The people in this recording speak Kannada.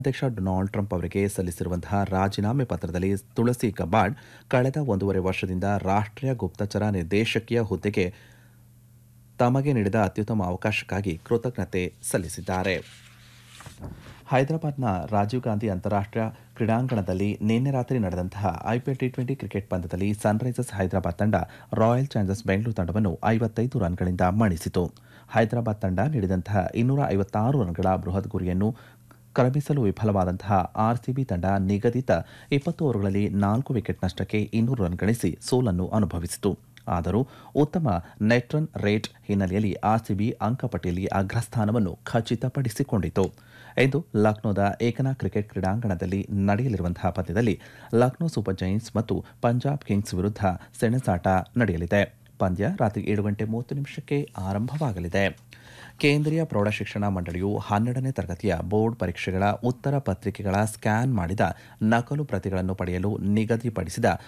ಅಧ್ಯಕ್ಷ ಡೊನಾಲ್ಡ್ ಟ್ರಂಪ್ ಅವರಿಗೆ ಸಲ್ಲಿಸಿರುವಂತಹ ರಾಜೀನಾಮೆ ಪತ್ರದಲ್ಲಿ ತುಳಸಿ ಗಬ್ಬಾರ್ಡ್ ಕಳೆದ ಒಂದೂವರೆ ವರ್ಷದಿಂದ ರಾಷ್ಟ್ರೀಯ ಗುಪ್ತಚರ ನಿರ್ದೇಶಕಿಯ ಹುದ್ದೆಗೆ ತಮಗೆ ನೀಡಿದ ಅತ್ಯುತ್ತಮ ಅವಕಾಶಕ್ಕಾಗಿ ಕೃತಜ್ಞತೆ ಸಲ್ಲಿಸಿದ್ದಾರೆ ಹೈದರಾಬಾದ್ನ ರಾಜೀವ್ ಗಾಂಧಿ ಅಂತಾರಾಷ್ಟ್ರೀಯ ಕ್ರೀಡಾಂಗಣದಲ್ಲಿ ನಿನ್ನೆ ರಾತ್ರಿ ನಡೆದಂತಹ ಐಪಿಎಲ್ ಟಿ ಟ್ವೆಂಟಿ ಕ್ರಿಕೆಟ್ ಪಂದ್ಯದಲ್ಲಿ ಸನ್ರೈಸರ್ಸ್ ಹೈದರಾಬಾದ್ ತಂಡ ರಾಯಲ್ ಚಾಲೆಂಜರ್ಸ್ ಬೆಂಗಳೂರು ತಂಡವನ್ನು ಐವತ್ತೈದು ರನ್ಗಳಿಂದ ಮಣಿಸಿತು ಹೈದರಾಬಾದ್ ತಂಡ ನೀಡಿದಂತಹ ಇನ್ನೂರ ಐವತ್ತಾರು ರನ್ಗಳ ಬೃಹತ್ ಗುರಿಯನ್ನು ಕ್ರಮಿಸಲು ವಿಫಲವಾದಂತಹ ಆರ್ಸಿಬಿ ತಂಡ ನಿಗದಿತ ಇಪ್ಪತ್ತು ಓವರ್ಗಳಲ್ಲಿ ನಾಲ್ಕು ವಿಕೆಟ್ ನಷ್ಟಕ್ಕೆ ಇನ್ನೂರು ರನ್ ಗಳಿಸಿ ಸೋಲನ್ನು ಅನುಭವಿಸಿತು ಆದರೂ ಉತ್ತಮ ನೆಟ್ ರನ್ ರೇಟ್ ಹಿನ್ನೆಲೆಯಲ್ಲಿ ಆರ್ಸಿಬಿ ಅಂಕಪಟ್ಟಿಯಲ್ಲಿ ಅಗ್ರಸ್ಥಾನವನ್ನು ಖಚಿತಪಡಿಸಿಕೊಂಡಿತು ಇಂದು ಲಕ್ನೋದ ಏಕನಾ ಕ್ರಿಕೆಟ್ ಕ್ರೀಡಾಂಗಣದಲ್ಲಿ ನಡೆಯಲಿರುವಂತಹ ಪಂದ್ಯದಲ್ಲಿ ಲಕ್ನೋ ಸೂಪರ್ ಜೈಂಟ್ಸ್ ಮತ್ತು ಪಂಜಾಬ್ ಕಿಂಗ್ಸ್ ವಿರುದ್ಧ ಸೆಣಸಾಟ ನಡೆಯಲಿದೆ ಪಂದ್ಯ ರಾತ್ರಿ ಏಳು ಗಂಟೆ ಮೂವತ್ತು ನಿಮಿಷಕ್ಕೆ ಆರಂಭವಾಗಲಿದೆ ಕೇಂದ್ರೀಯ ಪ್ರೌಢಶಿಕ್ಷಣ ಮಂಡಳಿಯು ಹನ್ನೆರಡನೇ ತರಗತಿಯ ಬೋರ್ಡ್ ಪರೀಕ್ಷೆಗಳ ಉತ್ತರ ಪತ್ರಿಕೆಗಳ ಸ್ಕ್ಯಾನ್ ಮಾಡಿದ ನಕಲು ಪ್ರತಿಗಳನ್ನು ಪಡೆಯಲು ನಿಗದಿಪಡಿಸಿದ